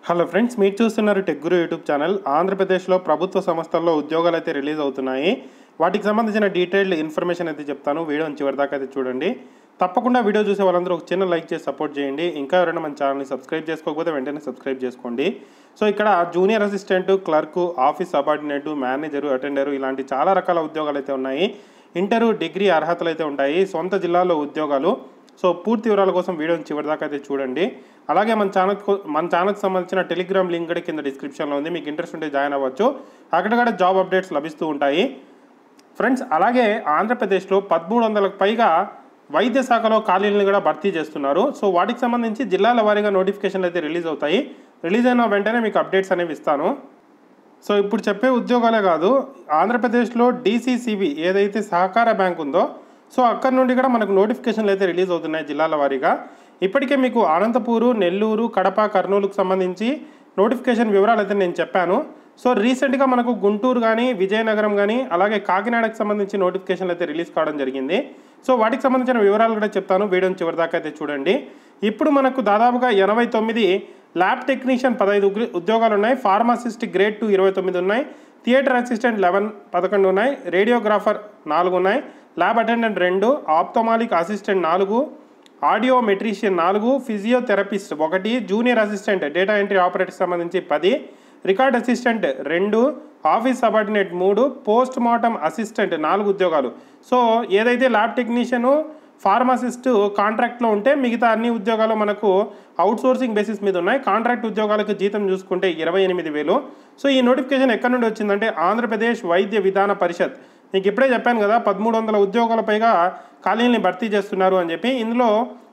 hello friends మీరు చూస్తున్నారు tech గురు YouTube channel ఆంధ్రప్రదేశ్లో ప్రభుత్వ సంస్థల్లో ఉద్యోగాలు అయితే రిలీజ్ అవుతున్నాయి వాటికి సంబంధించిన డీటెయిల్డ్ ఇన్ఫర్మేషన్ అయితే చెప్తాను వీడియోని చివరిదాకా అయితే చూడండి తప్పకుండా వీడియో చూసే వాళ్ళందరూ ఒక చిన్న లైక్ చేసి సపోర్ట్ చేయండి ఇంకా ఎవరైనా మన ఛానల్ని సబ్స్క్రైబ్ చేసుకోకపోతే వెంటనే సబ్స్క్రైబ్ చేసుకోండి సో ఇక్కడ junior assistant clerk office subordinate manager attender ఇలాంటి చాలా రకాల ఉద్యోగాలు అయితే ఉన్నాయి ఇంటరు డిగ్రీ అర్హతలు అయితే ఉంటాయి సొంత జిల్లాలో ఉద్యోగాలు సో పూర్తి వివరాల కోసం వీడియోని చివరిదాకా అయితే చూడండి అలాగే మన ఛానల్ మన ఛానల్కి సంబంధించిన టెలిగ్రామ్ లింక్ కూడా కింద డిస్క్రిప్షన్లో ఉంది మీకు ఇంట్రెస్ట్ ఉంటే జాయిన్ అవ్వచ్చు అక్కడ కూడా జాబ్ అప్డేట్స్ లభిస్తూ ఉంటాయి ఫ్రెండ్స్ అలాగే ఆంధ్రప్రదేశ్లో పదమూడు వందలకు పైగా వైద్య శాఖలో ఖాళీలను కూడా భర్తీ చేస్తున్నారు సో వాటికి సంబంధించి జిల్లాల వారీగా నోటిఫికేషన్లు అయితే రిలీజ్ అవుతాయి రిలీజ్ అయిన వెంటనే మీకు అప్డేట్స్ అనేవి ఇస్తాను సో ఇప్పుడు చెప్పే ఉద్యోగాలే కాదు ఆంధ్రప్రదేశ్లో డీసీసీబీ ఏదైతే సహకార బ్యాంక్ ఉందో సో అక్కడి నుండి కూడా మనకు నోటిఫికేషన్లు అయితే రిలీజ్ అవుతున్నాయి జిల్లాల వారీగా ఇప్పటికే మీకు అనంతపూరు నెల్లూరు కడప కర్నూలుకు సంబంధించి నోటిఫికేషన్ వివరాలు అయితే నేను చెప్పాను సో రీసెంట్గా మనకు గుంటూరు కానీ విజయనగరం కానీ అలాగే కాకినాడకు సంబంధించి నోటిఫికేషన్లు అయితే రిలీజ్ కావడం జరిగింది సో వాటికి సంబంధించిన వివరాలు కూడా చెప్తాను వీడియోని చివరిదాకా అయితే చూడండి ఇప్పుడు మనకు దాదాపుగా ఎనభై తొమ్మిది ల్యాబ్ టెక్నీషియన్ పదహైదు ఉగ్ర- ఉద్యోగాలు ఉన్నాయి ఫార్మసిస్ట్ గ్రేడ్ టూ ఇరవై తొమ్మిది ఉన్నాయి థియేటర్ అసిస్టెంట్ లెవెన్ పదకొండు ఉన్నాయి రేడియోగ్రాఫర్ నాలుగు ఉన్నాయి ల్యాబ్ అటెండెంట్ రెండు ఆప్తమాలిక్ అసిస్టెంట్ నాలుగు ఆడియో మెట్రీషియన్ నాలుగు ఫిజియోథెరపిస్ట్ ఒకటి జూనియర్ అసిస్టెంట్ డేటా ఎంట్రీ ఆపరేటర్కి సంబంధించి పది రికార్డ్ అసిస్టెంట్ రెండు ఆఫీస్ సబార్డినేట్ మూడు పోస్ట్ మార్టం అసిస్టెంట్ నాలుగు ఉద్యోగాలు సో ఏదైతే ల్యాబ్ టెక్నీషియను ఫార్మసిస్ట్ కాంట్రాక్ట్లో ఉంటే మిగతా అన్ని ఉద్యోగాలు మనకు అవుట్సోర్సింగ్ బేసిస్ మీద ఉన్నాయి కాంట్రాక్ట్ ఉద్యోగాలకు జీతం చూసుకుంటే ఇరవై ఎనిమిది వేలు సో ఈ నోటిఫికేషన్ ఎక్కడి నుండి వచ్చిందంటే ఆంధ్రప్రదేశ్ వైద్య విధాన పరిషత్ మీకు ఇప్పుడే చెప్పాను కదా పదమూడు వందల ఉద్యోగాల పైగా ఖాళీల్ని భర్తీ చేస్తున్నారు అని చెప్పి ఇందులో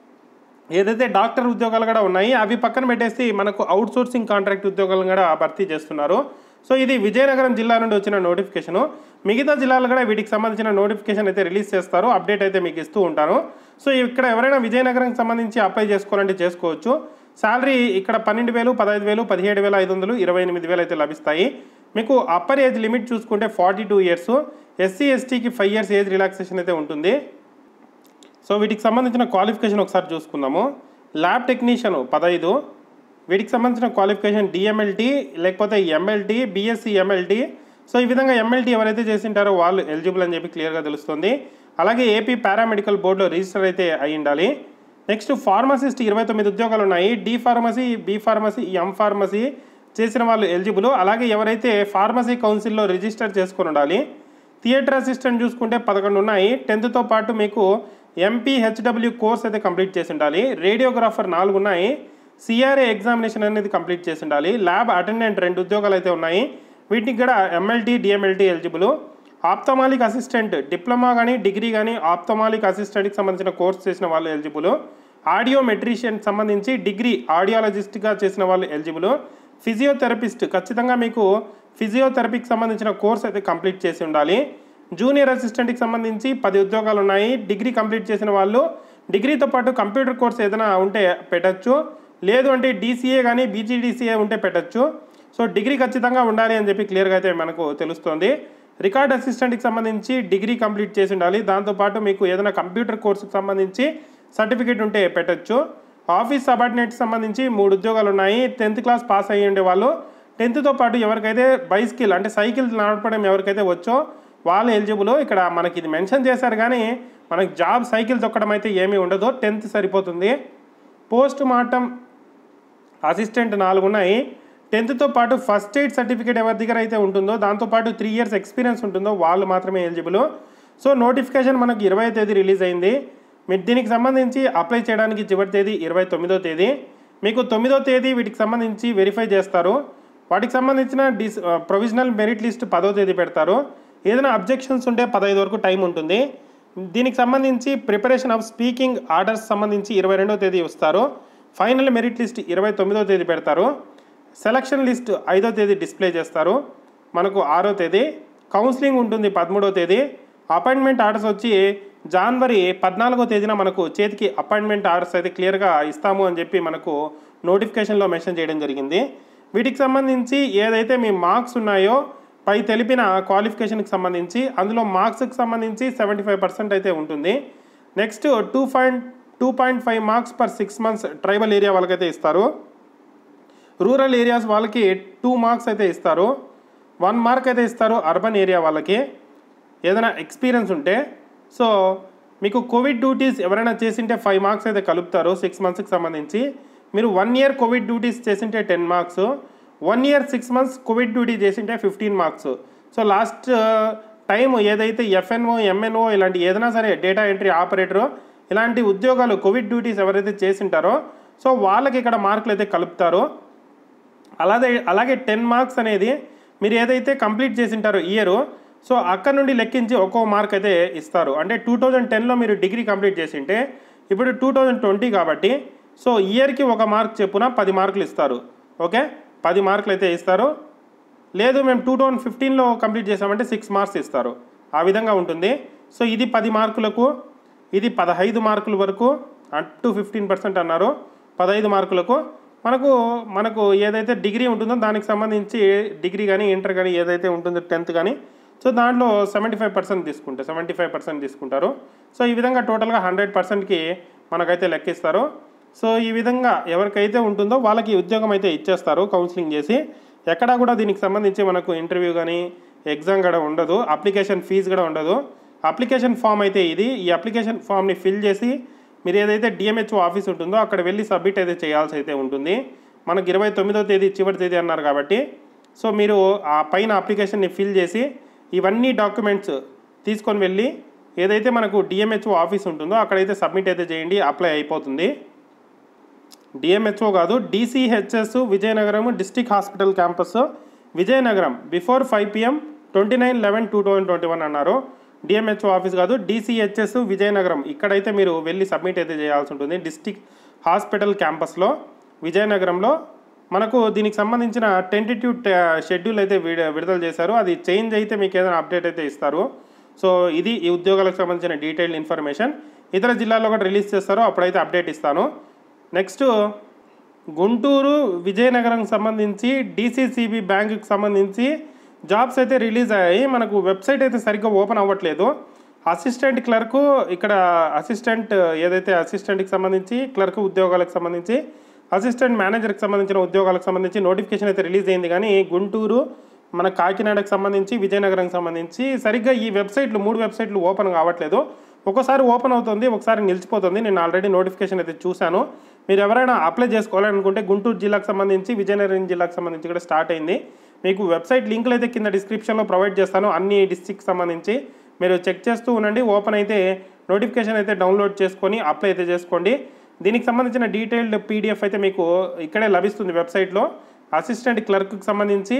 ఏదైతే డాక్టర్ ఉద్యోగాలు కూడా ఉన్నాయి అవి పక్కన పెట్టేసి మనకు అవుట్సోర్సింగ్ కాంట్రాక్ట్ ఉద్యోగాలను కూడా భర్తీ చేస్తున్నారు సో ఇది విజయనగరం జిల్లా నుండి వచ్చిన నోటిఫికేషను మిగతా జిల్లాలు కూడా వీటికి సంబంధించిన నోటిఫికేషన్ అయితే రిలీజ్ చేస్తారు అప్డేట్ అయితే మీకు ఇస్తూ ఉంటాను సో ఇక్కడ ఎవరైనా విజయనగరంకి సంబంధించి అప్లై చేసుకోవాలంటే చేసుకోవచ్చు శాలరీ ఇక్కడ పన్నెండు వేలు పదహైదు వేలు పదిహేడు వేల ఐదు వందలు ఇరవై ఎనిమిది వేలు అయితే లభిస్తాయి మీకు అప్పర్ ఏజ్ లిమిట్ చూసుకుంటే ఫార్టీ టూ ఇయర్స్ ఎస్సీ ఎస్టీకి ఫైవ్ ఇయర్స్ ఏజ్ రిలాక్సేషన్ అయితే ఉంటుంది సో వీటికి సంబంధించిన క్వాలిఫికేషన్ ఒకసారి చూసుకుందాము ల్యాబ్ టెక్నీషియన్ పదహైదు వీటికి సంబంధించిన క్వాలిఫికేషన్ డిఎంఎల్టీ లేకపోతే ఎంఎల్టీ బీఎస్సీ ఎంఎల్టీ సో ఈ విధంగా ఎంఎల్టీ ఎవరైతే చేసింటారో వాళ్ళు ఎలిజిబుల్ అని చెప్పి క్లియర్గా తెలుస్తుంది అలాగే ఏపీ పారామెడికల్ బోర్డులో రిజిస్టర్ అయితే అయి ఉండాలి నెక్స్ట్ ఫార్మసిస్ట్ ఇరవై తొమ్మిది ఉద్యోగాలు ఉన్నాయి D pharmacy B pharmacy M pharmacy చేసిన వాళ్ళు ఎలిజిబుల్ అలాగే ఎవరైతే ఫార్మసీ కౌన్సిల్లో రిజిస్టర్ చేసుకొని ఉండాలి థియేటర్ అసిస్టెంట్ చూసుకుంటే పదకొండు ఉన్నాయి టెన్త్తో పాటు మీకు ఎంపీ హెచ్డబ్ల్యూ కోర్స్ అయితే కంప్లీట్ చేసి ఉండాలి రేడియోగ్రాఫర్ నాలుగు ఉన్నాయి సిఆర్ఏ ఎగ్జామినేషన్ అనేది కంప్లీట్ చేసి ఉండాలి ల్యాబ్ అటెండెంట్ రెండు ఉద్యోగాలు అయితే ఉన్నాయి వీటికి కూడా MLT DMLT eligible ophthalmic assistant diploma కానీ డిగ్రీ కానీ ఆప్తమాలిక్ అసిస్టెంట్కి సంబంధించిన కోర్స్ చేసిన వాళ్ళు ఎలిజిబుల్ ఆడియో మెట్రీషియన్ సంబంధించి డిగ్రీ ఆడియాలజిస్ట్గా చేసిన వాళ్ళు ఎలిజిబుల్ ఫిజియోథెరపిస్ట్ ఖచ్చితంగా మీకు ఫిజియోథెరపీకి సంబంధించిన కోర్స్ అయితే కంప్లీట్ చేసి ఉండాలి జూనియర్ అసిస్టెంట్కి సంబంధించి పది ఉద్యోగాలు ఉన్నాయి డిగ్రీ కంప్లీట్ చేసిన వాళ్ళు డిగ్రీతో పాటు కంప్యూటర్ కోర్స్ ఏదైనా ఉంటే పెట్టచ్చు లేదు అంటే డీసీఏ కానీ బీజీడీసీఏ ఉంటే పెట్టచ్చు సో డిగ్రీ ఖచ్చితంగా ఉండాలి అని చెప్పి క్లియర్గా అయితే మనకు తెలుస్తుంది రికార్డ్ అసిస్టెంట్కి సంబంధించి డిగ్రీ కంప్లీట్ చేసి ఉండాలి దాంతోపాటు మీకు ఏదైనా కంప్యూటర్ కోర్సుకి సంబంధించి సర్టిఫికేట్ ఉంటే పెట్టచ్చు ఆఫీస్ సబార్డినేట్కి సంబంధించి మూడు ఉద్యోగాలు ఉన్నాయి టెన్త్ క్లాస్ పాస్ అయ్యి ఉండే వాళ్ళు టెన్త్తో పాటు ఎవరికైతే బైస్కిల్ అంటే సైకిల్ నడపడం ఎవరికైతే వచ్చో వాళ్ళు ఎలిజిబుల్ ఇక్కడ మనకి ఇది మెన్షన్ చేశారు కానీ మనకి జాబ్ సైకిల్ తొక్కడం అయితే ఏమీ ఉండదు టెన్త్ సరిపోతుంది పోస్ట్ మార్టం అసిస్టెంట్ నాలుగు ఉన్నాయి టెన్త్తో పాటు ఫస్ట్ ఎయిడ్ సర్టిఫికేట్ ఎవరి దగ్గర అయితే ఉంటుందో దాంతోపాటు త్రీ ఇయర్స్ ఎక్స్పీరియన్స్ ఉంటుందో వాళ్ళు మాత్రమే ఎలిజిబుల్ సో నోటిఫికేషన్ మనకు ఇరవై తేదీ రిలీజ్ అయింది మీరు దీనికి సంబంధించి అప్లై చేయడానికి చివరి తేదీ ఇరవై తొమ్మిదో తేదీ మీకు తొమ్మిదో తేదీ వీటికి సంబంధించి వెరిఫై చేస్తారు వాటికి సంబంధించిన డిస్ ప్రొవిజనల్ మెరిట్ లిస్ట్ పదో తేదీ పెడతారు ఏదైనా అబ్జెక్షన్స్ ఉంటే పదహైదు వరకు టైం ఉంటుంది దీనికి సంబంధించి ప్రిపరేషన్ ఆఫ్ స్పీకింగ్ ఆర్డర్స్ సంబంధించి ఇరవై రెండో తేదీ ఇస్తారు ఫైనల్ మెరిట్ లిస్ట్ ఇరవై తొమ్మిదో తేదీ పెడతారు సెలక్షన్ లిస్ట్ ఐదో తేదీ డిస్ప్లే చేస్తారు మనకు ఆరో తేదీ కౌన్సిలింగ్ ఉంటుంది పదమూడో తేదీ అపాయింట్మెంట్ ఆర్డర్స్ వచ్చి జనవరి పద్నాలుగో తేదీన మనకు చేతికి అపాయింట్మెంట్ ఆర్డర్స్ అయితే క్లియర్గా ఇస్తాము అని చెప్పి మనకు నోటిఫికేషన్లో మెన్షన్ చేయడం జరిగింది వీటికి సంబంధించి ఏదైతే మీ మార్క్స్ ఉన్నాయో పై తెలిపిన క్వాలిఫికేషన్కి సంబంధించి అందులో మార్క్స్కి సంబంధించి సెవెంటీ ఫైవ్ పర్సెంట్ అయితే ఉంటుంది next two point two point five marks per six months tribal area వాళ్ళకైతే ఇస్తారు రూరల్ ఏరియాస్ వాళ్ళకి టూ మార్క్స్ అయితే ఇస్తారు వన్ మార్క్ అయితే ఇస్తారు అర్బన్ ఏరియా వాళ్ళకి ఏదైనా ఎక్స్పీరియన్స్ ఉంటే సో మీకు కోవిడ్ డ్యూటీస్ ఎవరైనా చేసింటే ఫైవ్ మార్క్స్ అయితే కలుపుతారు సిక్స్ మంత్స్కి సంబంధించి మీరు వన్ ఇయర్ కోవిడ్ డ్యూటీస్ చేసింటే ten marks one year six months covid duty చేసింటే fifteen marks so last time ఏదైతే ఎఫ్ఎన్ఓ ఎంఎన్ఓ ఇలాంటి ఏదైనా సరే డేటా ఎంట్రీ ఆపరేటరో ఇలాంటి ఉద్యోగాలు కోవిడ్ డ్యూటీస్ ఎవరైతే చేసింటారో సో వాళ్ళకి ఇక్కడ మార్కులు అయితే కలుపుతారో అలాగే అలాగే టెన్ మార్క్స్ అనేది మీరు ఏదైతే కంప్లీట్ చేసింటారో ఇయర్ సో అక్కడ నుండి లెక్కించి ఒక్కో మార్క్ అయితే ఇస్తారు అంటే టూ థౌజండ్ టెన్లో మీరు డిగ్రీ కంప్లీట్ చేసింటే ఇప్పుడు టూ థౌజండ్ ట్వంటీ కాబట్టి సో ఇయర్కి ఒక మార్క్ చెప్పున పది మార్కులు ఇస్తారు ఓకే పది మార్కులు అయితే ఇస్తారు లేదు మేము టూ థౌజండ్ ఫిఫ్టీన్లో కంప్లీట్ చేసామంటే సిక్స్ మార్క్స్ ఇస్తారు ఆ విధంగా ఉంటుంది సో ఇది పది మార్కులకు ఇది పదహైదు మార్కుల వరకు అప్ టు ఫిఫ్టీన్ పర్సెంట్ అన్నారు పదహైదు మార్కులకు మనకు మనకు ఏదైతే డిగ్రీ ఉంటుందో దానికి సంబంధించి డిగ్రీ కానీ ఇంటర్ కానీ ఏదైతే ఉంటుందో టెన్త్ కానీ సో దాంట్లో సెవెంటీ ఫైవ్ పర్సెంట్ తీసుకుంటారు సెవెంటీ ఫైవ్ పర్సెంట్ తీసుకుంటారు సో ఈ విధంగా టోటల్గా హండ్రెడ్ పర్సెంట్కి మనకైతే లెక్కిస్తారు సో ఈ విధంగా ఎవరికైతే ఉంటుందో వాళ్ళకి ఉద్యోగం అయితే ఇచ్చేస్తారు కౌన్సిలింగ్ చేసి ఎక్కడా కూడా దీనికి సంబంధించి మనకు ఇంటర్వ్యూ కానీ ఎగ్జామ్ కూడా ఉండదు అప్లికేషన్ ఫీజు కూడా ఉండదు అప్లికేషన్ ఫామ్ అయితే ఇది ఈ అప్లికేషన్ ఫామ్ని ఫిల్ చేసి మీరు ఏదైతే డిఎంహెచ్ఓ ఆఫీస్ ఉంటుందో అక్కడ వెళ్ళి సబ్మిట్ అయితే చేయాల్సి అయితే ఉంటుంది మనకి ఇరవై తొమ్మిదో తేదీ చివరి తేదీ అన్నారు కాబట్టి సో మీరు ఆ పైన అప్లికేషన్ని ఫిల్ చేసి ఇవన్నీ డాక్యుమెంట్స్ తీసుకొని వెళ్ళి ఏదైతే మనకు డిఎంహెచ్ఓ ఆఫీస్ ఉంటుందో అక్కడైతే సబ్మిట్ అయితే చేయండి అప్లై అయిపోతుంది డిఎంహెచ్ఓ కాదు DCHS Vizianagaram district hospital campus Vizianagaram before five PM twenty nine eleven two thousand twenty one అన్నారు డిఎంహెచ్ఓ ఆఫీస్ కాదు డిసిహెచ్ఎస్ విజయనగరం ఇక్కడైతే మీరు వెళ్ళి సబ్మిట్ అయితే చేయాల్సి ఉంటుంది డిస్టిక్ హాస్పిటల్ క్యాంపస్లో విజయనగరంలో మనకు దీనికి సంబంధించిన టెంటేటివ్ షెడ్యూల్ అయితే విడ విడుదల చేశారు అది చేంజ్ అయితే మీకు ఏదైనా అప్డేట్ అయితే ఇస్తారు సో ఇది ఈ ఉద్యోగాలకు సంబంధించిన డీటెయిల్డ్ ఇన్ఫర్మేషన్ ఇతర జిల్లాల్లో కూడా రిలీజ్ చేస్తారో అప్పుడైతే అప్డేట్ ఇస్తాను నెక్స్ట్ గుంటూరు విజయనగరం సంబంధించి డీసీసీబీ బ్యాంకుకి సంబంధించి జాబ్స్ అయితే రిలీజ్ అయ్యాయి మనకు వెబ్సైట్ అయితే సరిగ్గా ఓపెన్ అవ్వట్లేదు అసిస్టెంట్ క్లర్క్ ఇక్కడ అసిస్టెంట్ ఏదైతే అసిస్టెంట్కి సంబంధించి క్లర్క్ ఉద్యోగాలకు సంబంధించి అసిస్టెంట్ మేనేజర్కి సంబంధించిన ఉద్యోగాలకు సంబంధించి నోటిఫికేషన్ అయితే రిలీజ్ అయింది కానీ గుంటూరు మన కాకినాడకు సంబంధించి విజయనగరంకి సంబంధించి సరిగ్గా ఈ వెబ్సైట్లు మూడు వెబ్సైట్లు ఓపెన్ కావట్లేదు ఒక్కోసారి ఓపెన్ అవుతుంది ఒకసారి నిలిచిపోతుంది నేను ఆల్రెడీ నోటిఫికేషన్ అయితే చూశాను మీరు ఎవరైనా అప్లై చేసుకోవాలనుకుంటే గుంటూరు జిల్లాకు సంబంధించి విజయనగరం జిల్లాకు సంబంధించి కూడా స్టార్ట్ అయింది మీకు వెబ్సైట్ లింకులు అయితే కింద డిస్క్రిప్షన్లో ప్రొవైడ్ చేస్తాను అన్ని డిస్టిక్కి సంబంధించి మీరు చెక్ చేస్తూ ఉండండి ఓపెన్ అయితే నోటిఫికేషన్ అయితే డౌన్లోడ్ చేసుకొని అప్లై అయితే చేసుకోండి దీనికి సంబంధించిన డీటెయిల్డ్ పీడిఎఫ్ అయితే మీకు ఇక్కడే లభిస్తుంది వెబ్సైట్లో అసిస్టెంట్ క్లర్క్కి సంబంధించి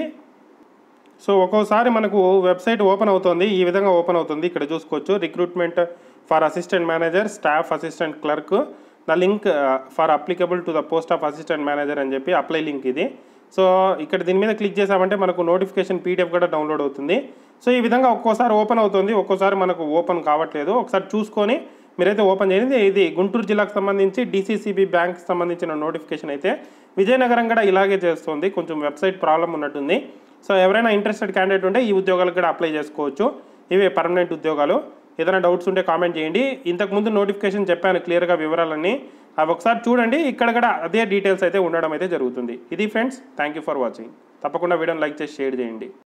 సో ఒక్కోసారి మనకు వెబ్సైట్ ఓపెన్ అవుతుంది ఈ విధంగా ఓపెన్ అవుతుంది ఇక్కడ చూసుకోవచ్చు recruitment for assistant manager staff assistant clerk the link for applicable to the post of assistant manager అని చెప్పి అప్లై లింక్ ఇది సో ఇక్కడ దీని మీద క్లిక్ చేసామంటే మనకు నోటిఫికేషన్ పీడిఎఫ్ కూడా డౌన్లోడ్ అవుతుంది సో ఈ విధంగా ఒక్కోసారి ఓపెన్ అవుతుంది ఒక్కోసారి మనకు ఓపెన్ కావట్లేదు ఒకసారి చూసుకొని మీరైతే ఓపెన్ చేయండి ఇది గుంటూరు జిల్లాకు సంబంధించి డీసీసీబీ బ్యాంక్కి సంబంధించిన నోటిఫికేషన్ అయితే విజయనగరం కూడా ఇలాగే చేస్తుంది కొంచెం వెబ్సైట్ ప్రాబ్లం ఉన్నట్టుంది సో ఎవరైనా ఇంట్రెస్టెడ్ క్యాండిడేట్ ఉంటే ఈ ఉద్యోగాలకు కూడా అప్లై చేసుకోవచ్చు ఇవి పర్మనెంట్ ఉద్యోగాలు ఏదైనా డౌట్స్ ఉంటే కామెంట్ చేయండి ఇంతకుముందు నోటిఫికేషన్ చెప్పాను క్లియర్గా వివరాలన్నీ అవి ఒకసారి చూడండి ఇక్కడ కూడా అదే డీటెయిల్స్ అయితే ఉండడం అయితే జరుగుతుంది ఇది friends thank you for watching తప్పకుండా వీడియోని లైక్ చేసి షేర్ చేయండి